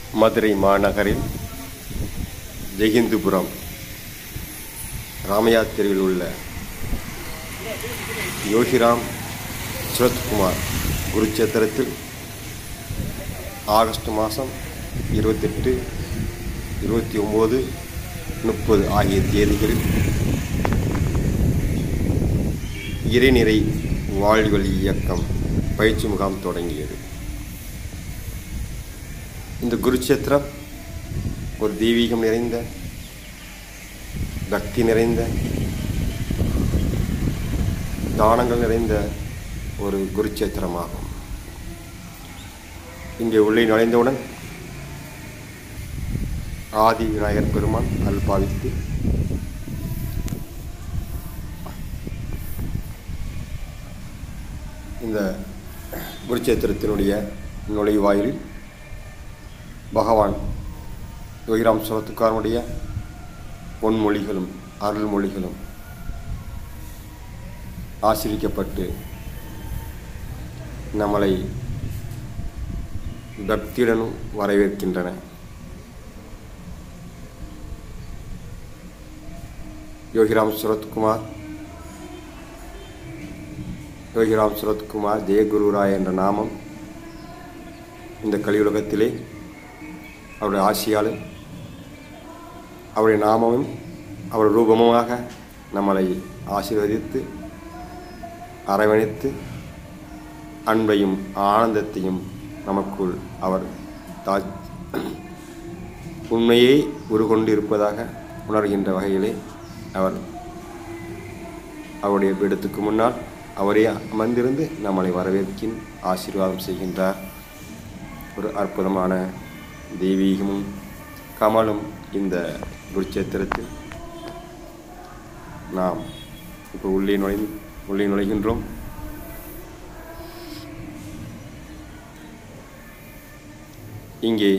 மதுரை மாநகரில் ஜெகிந்துபுரம் ராமையா தெருவில் உள்ள யோகிராம் சுரத்குமார் குருச்சேத்திரத்தில் ஆகஸ்ட் மாதம் இருபத்தெட்டு இருபத்தி ஒம்பது முப்பது ஆகிய தேதிகளில் இறைநிறை வாழ்வழி இயக்கம் பயிற்சி முகாம் தொடங்கியது இந்த குருச்சேத்திரம் ஒரு தெய்வீகம் நிறைந்த பக்தி நிறைந்த தானங்கள் நிறைந்த ஒரு குருச்சேத்திரமாகும் இங்கே உள்ளே நுழைந்தவுடன் ஆதி விநாயகர் பெருமான் அல்பாவித்து இந்த குருச்சேத்திரத்தினுடைய நுழைவாயிலில் பகவான் யோகிராம் சுரத்துக்காரனுடைய பொன்மொழிகளும் அருள்மொழிகளும் ஆசிரிக்கப்பட்டு நம்மளை பக்தியுடனும் வரவேற்கின்றன யோகிராம் சுரத்குமார் யோகிராம் சுரத்குமார் ஜெயகுருராய் என்ற நாமம் இந்த கலியுலகத்திலே அவருடைய ஆசியாலும் அவருடைய நாமமும் அவருடைய ரூபமுமாக நம்மளை ஆசீர்வதித்து அரவணைத்து அன்பையும் ஆனந்தத்தையும் நமக்குள் அவர் தா உண்மையை உருகொண்டு இருப்பதாக உணர்கின்ற வகையிலே அவர் அவருடைய பீடத்துக்கு முன்னால் அவரே அமர்ந்திருந்து நம்மளை வரவேற்கின் ஆசீர்வாதம் செய்கின்றார் ஒரு அற்புதமான தெய்வீகமும் கமலும் இந்த குருச்சேத்திரத்தில் நாம் இப்போ உள்ளே நுழை உள்ளே நுழைகின்றோம் இங்கே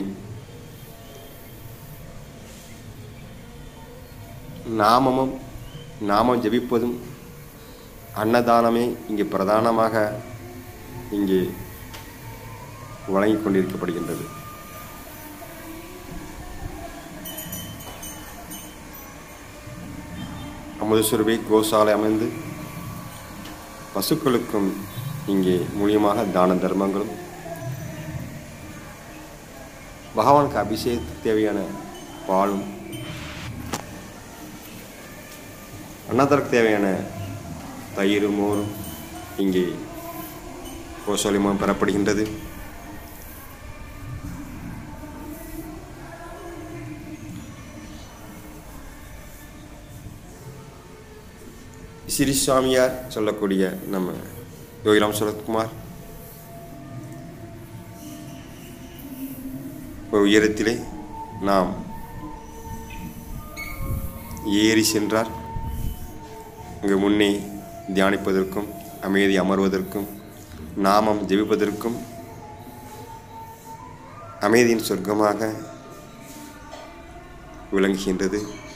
நாமமும் நாமம் ஜபிப்பதும் அன்னதானமே இங்கே பிரதானமாக இங்கே வழங்கிக் கொண்டிருக்கப்படுகின்றது அமுதசுரபி கோசாலை அமைந்து பசுக்களுக்கும் இங்கே மூலியமாக தான தர்மங்களும் பகவானுக்கு அபிஷேகத்துக்கு தேவையான பாலும் அன்னதற்கு தேவையான தயிர் மோரும் இங்கே கோசாலை மூலம் பெறப்படுகின்றது சிறிசாமியார் சொல்லக்கூடிய நம்ம யோகிராம் சரத்குமார் ஒரு உயரத்திலே நாம் ஏறி சென்றார் இங்கு முன்னே தியானிப்பதற்கும் அமைதி அமர்வதற்கும் நாமம் ஜெபிப்பதற்கும் அமைதியின் சொர்க்கமாக விளங்குகின்றது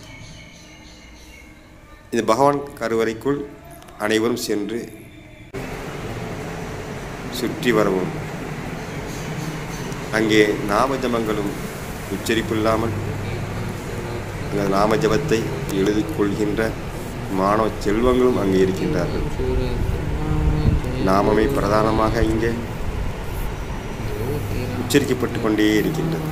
இந்த பகவான் கருவறைக்குள் அனைவரும் சென்று சுற்றி வரவும் அங்கே நாம ஜபங்களும் உச்சரிப்பு இல்லாமல் அந்த நாம ஜபத்தை எழுதிக் கொள்கின்ற மாணவ செல்வங்களும் அங்கே இருக்கின்றார்கள் நாமமே பிரதானமாக இங்கே உச்சரிக்கப்பட்டு கொண்டே இருக்கின்றது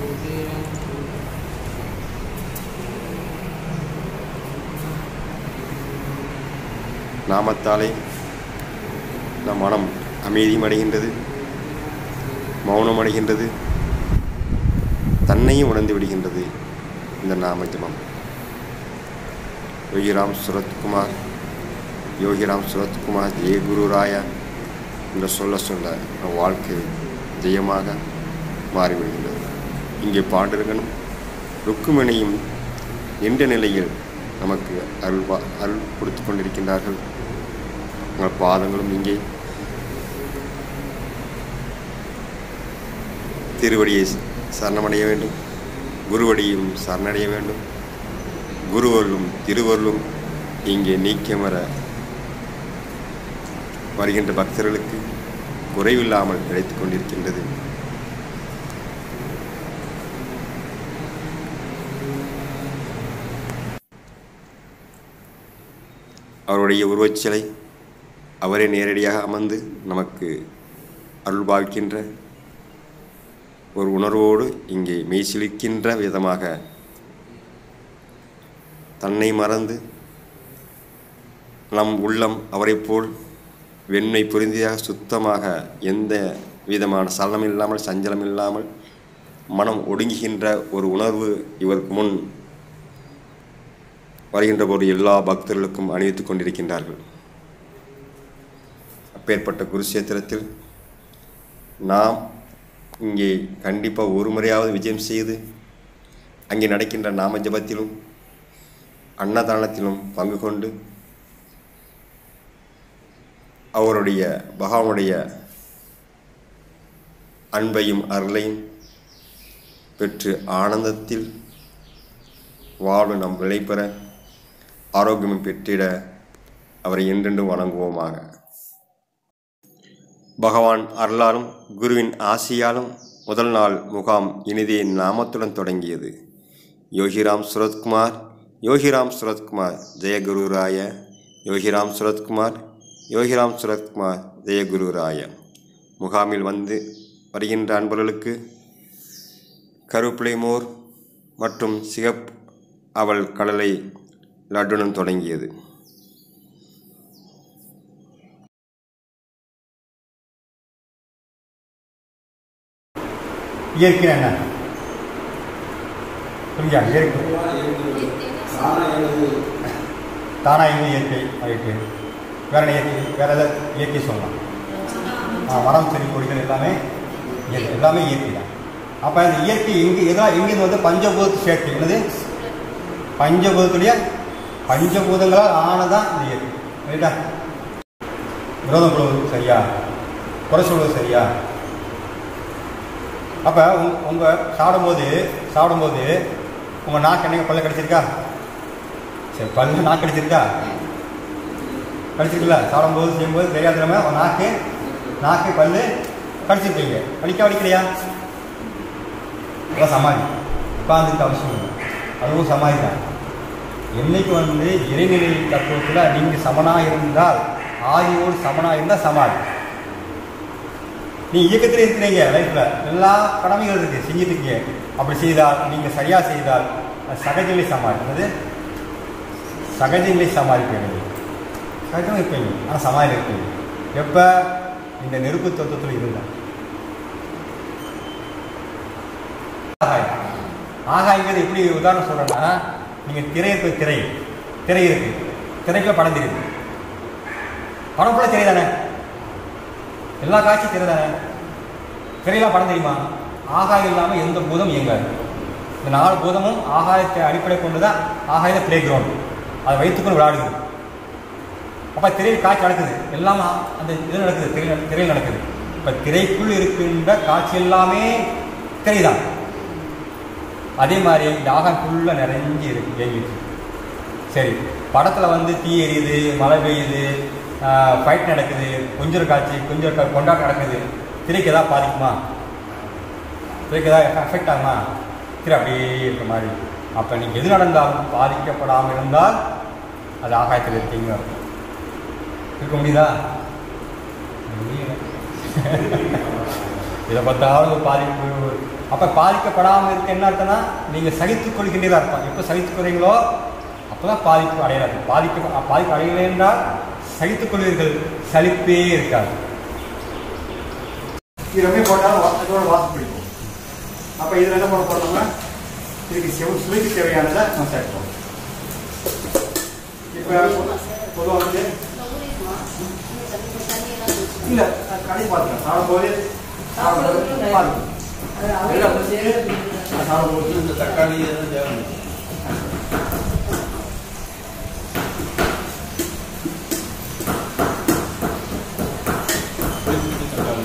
நாமத்தாலே நம் மனம் அமைதியும் அடைகின்றது மௌனம் அடைகின்றது தன்னையும் உணர்ந்து விடுகின்றது இந்த நாம ஜபம் யோகிராம் சுரத்குமார் யோகிராம் சுரத்குமார் ஜெய குருராயா என்று சொல்ல சொல்ல நம் வாழ்க்கை ஜெயமாக மாறிவிடுகின்றது இங்கே பாண்டரகனும் ருக்குமணியும் என்ற நிலையில் நமக்கு அருள் பா- அருள் கொடுத்து கொண்டிருக்கின்றார்கள் உங்கள் பாதங்களும் இங்கே திருவடியை சரணமடைய வேண்டும் குருவடியும் சரணடைய வேண்டும் குருவருளும் திருவருளும் இங்கே நீக்கமர வருகின்ற பக்தர்களுக்கு குறைவில்லாமல் கிடைத்துக் கொண்டிருக்கின்றது அவருடைய உருவச்சிலை அவரே நேரடியாக அமர்ந்து நமக்கு அருள்பாவிக்கின்ற ஒரு உணர்வோடு இங்கே மெய்சிலிக்கின்ற விதமாக தன்னை மறந்து நம் உள்ளம் அவரைப் போல் வெண்மை பொருந்தியாக சுத்தமாக எந்த விதமான சலனம் இல்லாமல் சஞ்சலம் இல்லாமல் மனம் ஒடுங்குகின்ற ஒரு உணர்வு இவருக்கு முன் வருகின்ற போது எல்லா பக்தர்களுக்கும் அணிவித்துக் கொண்டிருக்கின்றார்கள் அப்பேற்பட்ட குருஷேத்திரத்தில் நாம் இங்கே கண்டிப்பாக ஒரு முறையாவது விஜயம் செய்து அங்கே நடக்கின்ற நாம ஜபத்திலும் அன்னதானத்திலும் பங்கு கொண்டு அவருடைய பகவானுடைய அன்பையும் அருளையும் பெற்று ஆனந்தத்தில் வாழ்வு நம் நிலை பெற ஆரோக்கியமும் பெற்றிட அவரை என்றென்றும் வணங்குவோமாக பகவான் அருளாலும் குருவின் ஆசியாலும் முதல் நாள் முகாம் இனிதே நாமத்துடன் தொடங்கியது யோகிராம் சுரத்குமார் யோகிராம் சுரத்குமார் ஜெயகுருராய யோகிராம் சுரத்குமார் யோகிராம் சுரத்குமார் ஜெயகுருராய முகாமில் வந்து வருகின்ற அன்பர்களுக்கு கருப்பிலை மோர் மற்றும் சிகப் அவள் கடலை லட்டுடன் தொடங்கியது இயற்கை என்ன புரியா இயற்கை தானா இது இயற்கை இயற்கை வேற என்ன இயற்கை வேற ஏதாவது இயற்கை சொல்லலாம் ஆ, மரம் செடி கொடிகள் எல்லாமே இயற்கை எல்லாமே இயற்கை தான் அப்போ இந்த இயற்கை எங்கே எதெல்லாம் எங்கேருந்து வந்து பஞ்சபூதத்து சேர்க்கை என்னது பஞ்சபூதத்துடைய பஞ்சபூதங்களால் ஆனதான் இந்த இயற்கை ரைட்டா விரோதம் கொள்வது சரியா குறை சொல்வது சரியா அப்போ உங் உங்கள் சாப்பிடும்போது சாப்பிடும்போது உங்கள் நாக்கு என்னங்க பல்ல கடிச்சிருக்கா சரி பல்லு நாக்கு கடிச்சிருக்கா கடிச்சிருக்குல்ல சாப்பிடும்போது செய்யும்போது தெரியாத நம்ம உங்கள் நாக்கு நாக்கு பல்லு கடிச்சிருக்கீங்க வலிக்க வலிக்கலையா அதான் சமாதி உட்காந்துருக்க அவசியம் இல்லை அதுவும் சமாதி தான் என்னைக்கு வந்து இறைநிலை தத்துவத்தில் நீங்கள் சமனாக இருந்தால் ஆதியோடு சமனாக இருந்தால் சமாதி நீ இயக்கத்தில் இருக்கிறீங்க லைஃப்பில் எல்லா கடமைகள் இருக்குது செஞ்சுட்டு இருக்கீங்க அப்படி செய்தால் நீங்கள் சரியாக செய்தால் அது சகஜநிலை சமாதி அது சகஜநிலை சமாளிப்பீங்க சகஜமாக இருப்பீங்க ஆனால் சமாதியில் இருப்பீங்க எப்போ இந்த நெருப்பு தத்துவத்தில் இருந்தால் ஆகாயம் ஆகாயங்கிறது எப்படி உதாரணம் சொல்கிறேன்னா நீங்கள் திரை இருக்கு திரை திரை இருக்கு திரைக்குள்ள படம் தெரியுது படம் ஃபுல்லாக திரை தானே எல்லா காட்சியும் திரை தானே திரையெல்லாம் படம் தெரியுமா ஆகாயம் இல்லாமல் எந்த பூதம் இயங்காது இந்த நாலு பூதமும் ஆகாயத்தை அடிப்படை கொண்டு தான் ஆகாயத்தை பிளே கிரவுண்ட் அதை வைத்துக்கொண்டு விளையாடுது அப்போ திரையில் காட்சி நடக்குது எல்லாம் அந்த இது நடக்குது திரை திரையில் நடக்குது இப்போ திரைக்குள் இருக்கின்ற காட்சி எல்லாமே திரைதான் அதே மாதிரி இந்த ஆகாயம் ஃபுல்லாக நிறைஞ்சி இருக்கு இயங்கிட்டு சரி படத்தில் வந்து தீ எரியுது மழை பெய்யுது ஃபைட் நடக்குது கொஞ்சம் காட்சி கொஞ்சம் க- கொண்டாட்டம் நடக்குது திரைக்கு எதாவது பாதிக்குமா திரைக்கு ஏதாவது எஃபெக்ட் ஆகுமா திரை அப்படியே இருக்க மாதிரி அப்போ நீங்கள் எது நடந்தாலும் பாதிக்கப்படாமல் இருந்தால் அது ஆகாயத்தில் இருக்கீங்க அர்த்தம் இருக்க முடியுதா முடியல இதை பார்த்தாலும் ஒரு பாதிப்பு அப்போ பாதிக்கப்படாமல் இருக்க என்ன அர்த்தம்னா நீங்கள் சகித்துக் கொள்கின்றீர்களா அர்த்தம் எப்போ சகித்துக் கொள்றீங்களோ அப்போ தான் பாதிப்பு அடையாது பாதிக்க பாதிப்பு அடையவில்லை என்றால் சகித்துக் கொள்வீர்கள் சலிப்பே இருக்காது இது ரொம்ப போட்டாலும் வாசத்தோட வாசம் பிடிக்கும் அப்போ இதில் என்ன பண்ண போகிறோம்னா இதுக்கு செவ் சுவைக்கு தேவையானதை நம்ம சேர்க்கிறோம் இப்போ பொதுவாக வந்து இல்லை கடை பார்த்துக்கலாம் சாப்பிடும்போது சாப்பிடும்போது பாருங்க எல்லாம் முடிச்சுட்டு சாப்பிடும்போது இந்த தக்காளி எதுவும் தேவை தக்காளி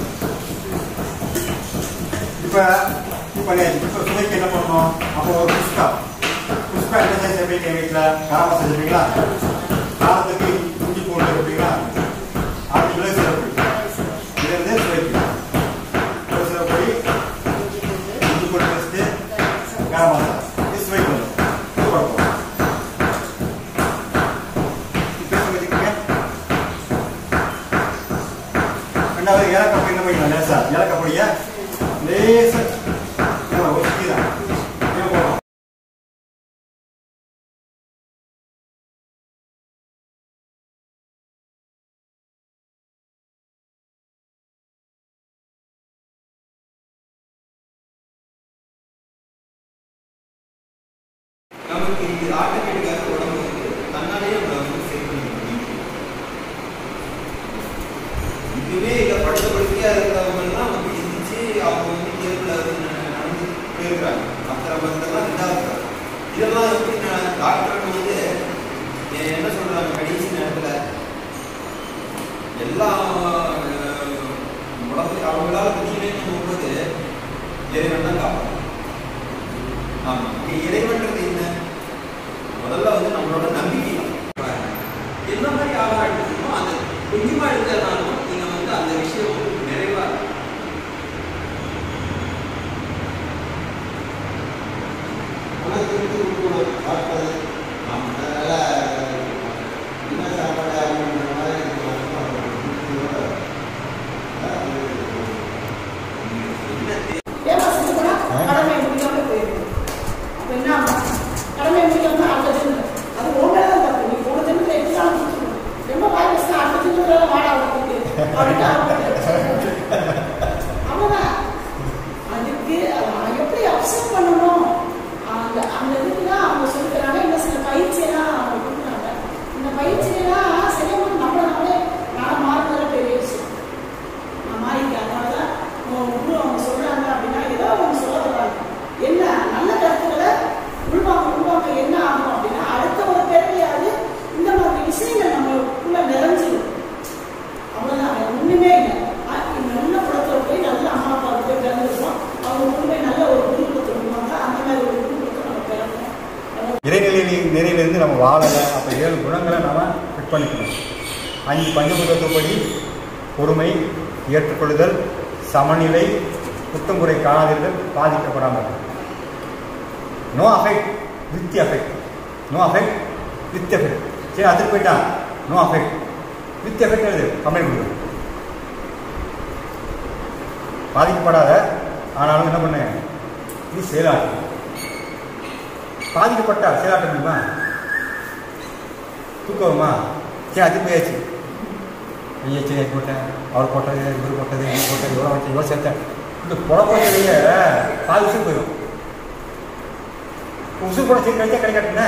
இப்போ இப்போ இப்போ சுவைக்கு என்ன பண்ணணும் அப்போ ஒரு குஸ்கா குஸ்கா என்ன செய்ய செய்வீங்க வீட்டில் காரமாக செஞ்சுருவீங்களா காரத்துக்கு இஞ்சி பூண்டு இருப்பீங்களா அது மிளகு சிறப்பு இது வந்து சுவைக்கு மிளகு சிறப்பு இஞ்சி பூண்டு பேஸ்ட்டு கரம் மசாலா இது சுவைக்கு வரும் இது குழப்பம் இப்போ லேசா இலக்கப்படியா லேசா ஏமா, ஒரு கீழே. ஏன் போகணும்? நமக்கு இது ஆட்டோமேட்டிக்காக உடம்பு வந்து தன்னாலேயே நம்மளை வந்து சரி பண்ணி முடியும். இதுவே இதை படுத்த படுக்கையா இருக்கிறவங்கலாம் வந்து எந்திரிச்சு அவங்க வந்து தேர்வில் வந்து ந- நடந்து போயிருக்காங்க அத்தனை பத்தெல்லாம் இதாக இதெல்லாம் எப்படி நான் டாக்டர் வந்து எ- என்ன சொல்றாங்க கடைசி நேரத்தில் எல்லா அஹ், உடம்பு அவங்களால முடியலன்னு போகும்போது இறைவன் தான் காப்பாற்றும் ஆமா இங்க இறைவன்றது என்ன முதல்ல வந்து நம்மளோட நம்பிக்கை தான். என்ன மாதிரி ஆகாரம் எடுத்துக்கணுமோ அந்த கொஞ்சமா எடுத்ததுனாலும் நீங்க வந்து அந்த விஷயம் வந்து நிறைவா இருக்கும். ஆமா. என்ன தே- ஏமாசிட்டு போனா கடமை முடிக்காம போயிடும் அப்ப என்ன ஆகும்? கடமை முடிக்காம அடுத்த ஜென்மம் அது உண்மையில தான் தப்பு நீ போன ஜென்மத்துல எப்படி நாளும் முடிச்சுக்கணும் ரொம்ப வாய் பேசினா அடுத்த ஜென்மத்துல வாடா அவனுக்கு அப்படின்ட்டு அவங்க அவ்வளவுதான் அதுக்கு அவன் எப்படி அப்செட் பண்ணணும் அந்த அந்த இதுக்கு தான் அவங்க சொல்லிக்கிறாங்க இந்த சில பயிற்சியெல்லாம் அவங்க கொடுக்குறாங்க இந்த பயிற்சியெல்லாம் சரியா நம்மளை நம்மளே நான் மாறுறதுல பெரிய விஷயம் நான் மாறிட்டேன் அதனால தான் குரு அவங்க சொல்றாங்க அப்படின்னா ஏதோ அவங்க சொல்ல வர்றாங்க என்ன நல்ல கருத்துக்களை உள்வாங்க உள்வாங்க என்ன ஆகும் அப்படின்னா அடுத்த ஒரு பிறவியாவது இந்த மாதிரி விஷயங்கள் நம்மளுக்குள்ள நிறைஞ்சிடும் அவ்வளோதான் வேற ஒண்ணுமே இல்லை ஆ, நல்ல குளத்துல போய் நல்ல அம்மா அப்பா போய் பிறந்திருக்கோம் அவங்க கொண்டு போய் நல்ல ஒரு குடும்பத்தை விடுவாங்க அந்த மாதிரி ஒரு குடும்பத்தை நம்ம பிறக்கணும் இறைநிலை நிறையிலிருந்து நம்ம வாழலை அப்போ ஏழு குணங்களை நம்ம ஃபிட் பண்ணிக்கணும் அஞ்சு பஞ்சபூதத்துப்படி பொறுமை ஏற்றுக்கொள்ளுதல் சமநிலை குற்றம் குறை காணாதிருத்தல் பாதிக்கப்படாமல் no affect with affect no affect with effect சரி அதுக்கு போயிட்டான் நோ அஃபெக்ட் வித் எஃபெக்ட் எழுது கம்ப்ளைண்ட் கொடுக்குது பாதிக்கப்படாத ஆனாலும் என்ன பண்ண நீ செயலாற்று பாதிக்கப்பட்டா செயலாற்ற முடியுமா தூக்கம் வருமா சரி அது போயாச்சு ஐயா சரி அது போட்டேன் அவர் போட்டது இவர் போட்டது இவர் போட்டது இவ்வளோ வச்சு இவ்வளோ சேர்த்தேன் இந்த புழப்பத்திலேயே பாதி உசுறு போயிடும் உசுறு போட சரி கிடைச்சா கிடைக்காட்டுண்ணே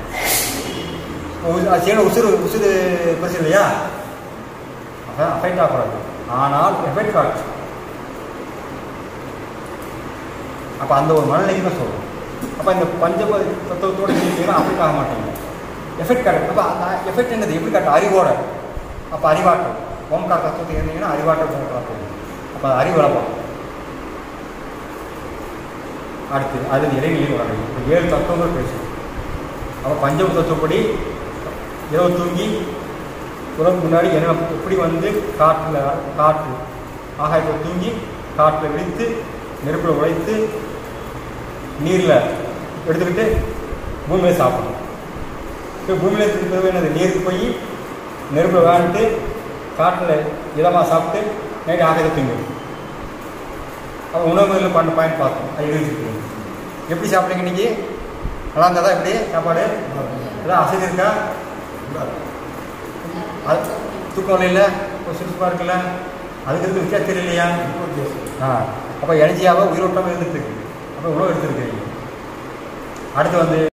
அது செய்யணும் உசுறு உசுறு பிரச்சனை இல்லையா அதான் அஃபெக்ட் ஆகக்கூடாது ஆனால் எஃபெக்ட் ஆச்சு அப்போ அந்த ஒரு மனநிலைக்கு தான் சொல்கிறோம் அப்போ இந்த பஞ்ச தத்துவத்தோடு இருந்தீங்கன்னா அஃபெக்ட் ஆக மாட்டீங்க எஃபெக்ட் காட்டு அப்போ அந்த எஃபெக்ட் என்னது எப்படி காட்டும் அறிவோட அப்போ அறிவாற்றல் ஓம்கார் தத்துவத்தை இருந்தீங்கன்னா அறிவாற்றல் ஓம்கார் அப்போ அது அறிவு வளர்ப்போம் அடுத்து அது இறைநிலை வளரும் இப்போ ஏழு தத்துவங்கள் பேசும் அப்போ பஞ்சம தத்துவப்படி இரவு தூங்கி உறவு முன்னாடி என்ன எப்படி வந்து காற்றில் காற்று ஆகாயத்தில் தூங்கி காற்றில் விழித்து நெருப்பில் உழைத்து நீரில் எடுத்துக்கிட்டு பூமியில் சாப்பிடணும் இப்போ பூமியில் இருக்கிறது என்னது நீருக்கு போய் நெருப்பில் விளையாண்டுட்டு காட்டில் இதமாக சாப்பிட்டு நைட்டு ஆகாயத்தை தூங்கும் அப்போ உணவுகளில் பண்ண பயன் பார்த்தோம் அது எழுதிட்டு எப்படி சாப்பிட்றீங்க இன்னைக்கு நல்லா இருந்தால் தான் எப்படி சாப்பாடு எல்லாம் அசதி இருக்கா அது தூக்கம் இல்லை ஒரு சுறுசுறுப்பாக இருக்குல்ல அதுக்கு இருக்கு வித்தியாசம் தெரியலையா ஆ அப்போ எனர்ஜியாவை உயிரோட்டமாக இருந்துட்டு இருக்கு அப்போ உணவு எடுத்துருக்கீங்க அடுத்து வந்து